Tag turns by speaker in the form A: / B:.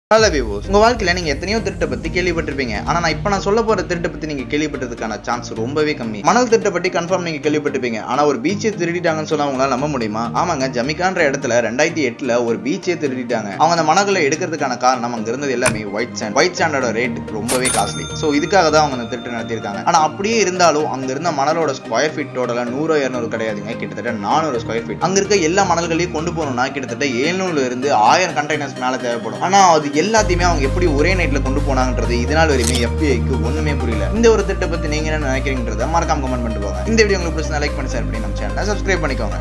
A: hello விவோஸ் உங்க வாழ்க்கையில நீங்க எத்தனையோ திருட்டை பத்தி கேள்விப்பட்டிருப்பீங்க ஆனா நான் இப்ப நான் சொல்ல போற திருட்டை பத்தி நீங்க கேள்விப்பட்டதுக்கான சான்ஸ் ரொம்பவே கம்மி மணல் திருட்டை பத்தி கன்ஃபார்ம் நீங்க கேள்விப்பட்டிருப்பீங்க ஆனா ஒரு பீச்சை திருடிட்டாங்கன்னு சொன்னா உங்களால நம்ப முடியுமா ஆமாங்க ஜமிகான்ற இடத்துல ரெண்டாயிரத்தி எட்டுல ஒரு பீச்சே திருடிட்டாங்க அவங்க அந்த மணல்களை எடுக்கிறதுக்கான காரணம் அங்க இருந்தது எல்லாமே ஒயிட் சாண்ட் ஒயிட் சாண்டோட ரேட் ரொம்பவே காஸ்ட்லி சோ இதுக்காக தான் அவங்க அந்த திருட்டு நடத்தியிருக்காங்க ஆனா அப்படியே இருந்தாலும் அங்க இருந்த மணலோட ஸ்கொயர் ஃபீட் டோட்டலா நூறோ இருநூறு கிடையாதுங்க கிட்டத்தட்ட நானூறு ஸ்கொயர் ஃபீட் அங்க இருக்க எல்லா மணல்களையும் கொண்டு போகணும்னா கிட்டத்தட்ட எழுநூறுல இருந்து ஆயிரம் கண்டெய்னர்ஸ் மேல தேவைப்படும் ஆனா அது எல்லாத்தையுமே அவங்க எப்படி ஒரே நைட்ல கொண்டு போனாங்கன்றது இதனால் வரையுமே எஃபிஐக்கு ஒண்ணுமே புரியல இந்த ஒரு திட்டத்தை பத்தி நீங்க என்ன நினைக்கிறீங்கன்றத மறக்காம கமெண்ட் பண்ணிட்டு போங்க இந்த வீடியோ உங்களுக்கு பிடிச்சா லைக் பண்ணி ஷேர் பண்ணி நம்ம சேனலை சப்ஸ்கிரைப் பண்ணிக்கோங்க